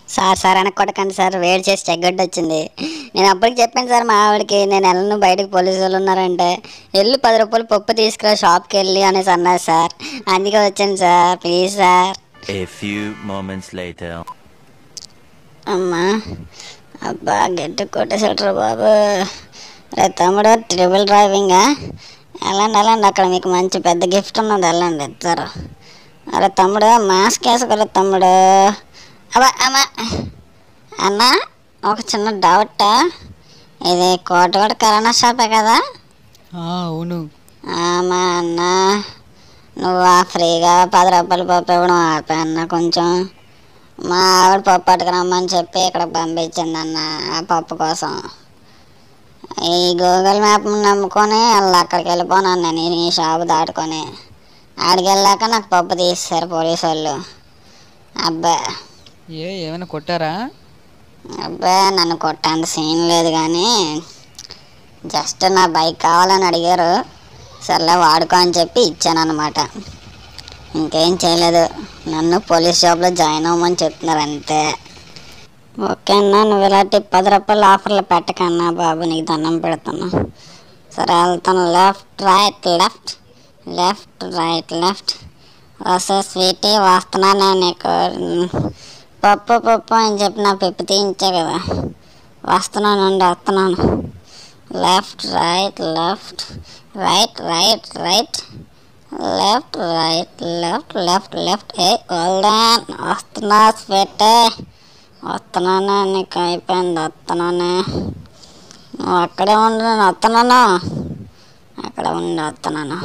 Sir sir వెనక్కి కొట్టకండి sir వేడి చేసి చెగ్గడ్డ వచ్చింది నేను అప్పటికి చెప్పాను సార్ మా ఆవిడకి నేను వెళ్ళను బయటకు పోలీసు వాళ్ళు ఉన్నారంటే వెళ్ళి పది రూపాయలు పప్పు తీసుకురా షాప్కి వెళ్ళి అనేసి అన్నారు సార్ అందుకే వచ్చాను sir please sir A few moments later. అమ్మా అబ్బా గట్టి కొట్టేసాడు బాబు రే తమ్ముడు ట్రిపుల్ డ్రైవింగా వెళ్ళండి వెళ్ళండి అక్కడ మీకు మంచి పెద్ద గిఫ్ట్ ఉన్నది వెళ్ళండి ఇద్దరు అరే తమ్ముడు మాస్క్ వేసుకోలే తమ్ముడు అబ్బా అమ్మా అన్న ఒక చిన్న డౌట్ ఇది కోటగూడ కిరాణా షాపే కదా ఆ, అవును మా అన్న నువ్వు ఆ ఫ్రీగా పది రూపాయలు పప్పు ఇవ్వడం ఆపే అన్న కొంచెం మా ఆవిడ పప్పు పట్టుకురమ్మని చెప్పి ఇక్కడ పంపించింది అన్న ఆ పప్పు కోసం ఈ గూగుల్ మ్యాప్ నమ్ముకొని అలా అక్కడికి వెళ్ళిపోనాను నేను ఈ షాపు దాటుకొని ఆడికి వెళ్ళాక నాకు పప్పు తీస్తారు పోలీసు వాళ్ళు అబ్బా ఏ ఏమైనా కొట్టారా అబ్బా నన్ను కొట్టేంత సీన్ లేదు కానీ జస్ట్ నా బైక్ కావాలని అడిగారు సర్లే వాడుకో అని చెప్పి ఇచ్చాను అనమాట ఇంకేం చేయలేదు నన్ను పోలీస్ జాబ్లో జాయిన్ అవ్వమని చెప్తున్నారు అంతే ఓకే అన్నా నువ్వు ఇలాంటి పది రూపాయలు ఆఫర్లు పెట్టకన్నా బాబు నీకు దండం పెడుతున్నా సరే వెళ్తాను left right left left right left వస్తే స్వీటీ వస్తున్నాను నీకు పప్పు పప్పు అని చెప్పి నా పెప్పు తీయించా కదా వస్తున్నాను అండి వస్తున్నాను left right left right right right left right left left left ఏ వెల్దాన్ వస్తున్నా స్వీట్ వస్తున్నాను నీకు అయిపోయింది వస్తున్నాను నువ్వు అక్కడే ఉండు నేను వస్తున్నాను అక్కడ ఉండి వస్తున్నాను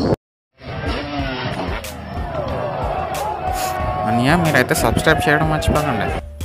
అన్నయ్య మీరైతే సబ్స్క్రైబ్ చేయడం మర్చిపోకండి